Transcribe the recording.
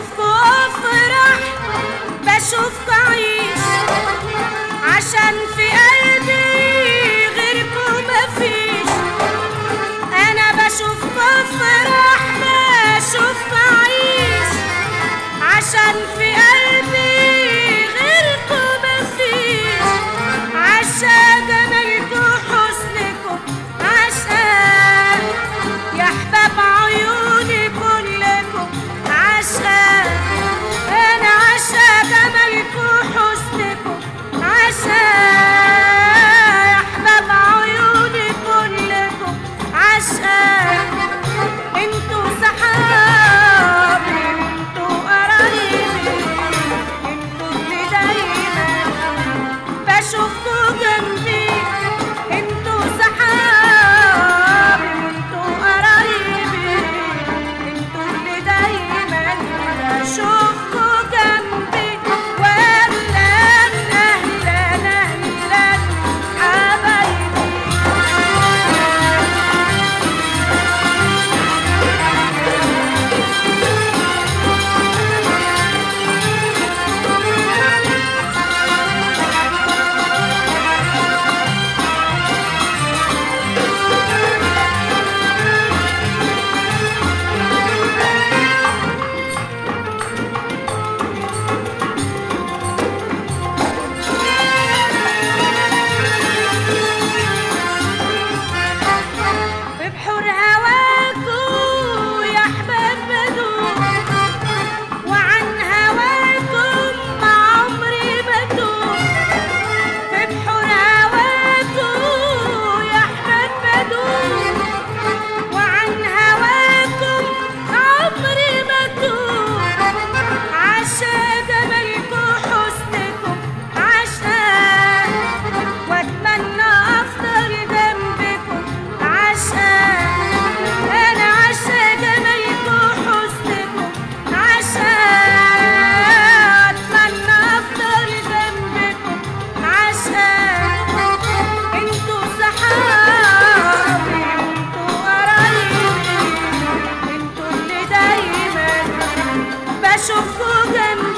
بشوفكوا افرح بشوفكوا اعيش عشان في قلبي غيركوا مفيش انا بشوفكوا افرح بشوفكوا اعيش عشان في قلبي غيركوا مفيش عشان جمالكوا حسنكوا عشان يا احباب عيوني كلكم عشان انا عشان جمالكوا حسنكم عشان يا احباب عيوني كلكم عشان انتوا صحابي انتوا قرايبي انتوا اللي دايما بشوفكوا جنبي انتوا صحابي انتوا قرايبي انتوا اللي دايما بشوفكوا جنبي واهلا اهلا اهلا حبايبي ببحور هواكوا يا احباب بدوب وعن هواكم مع عمري بدوب ببحور هواكوا يا احباب بدوب وعن هواكم عمري بدوب عشان جمالكوا حسنكم عشان واتمنى افضل جنبكم عشان انا عشان جمالكوا حسنكم عشان اتمنى افضل جنبكم عشان انتوا صحابي انتوا قرايبي انتوا اللي دايما بشوفكوا جنبي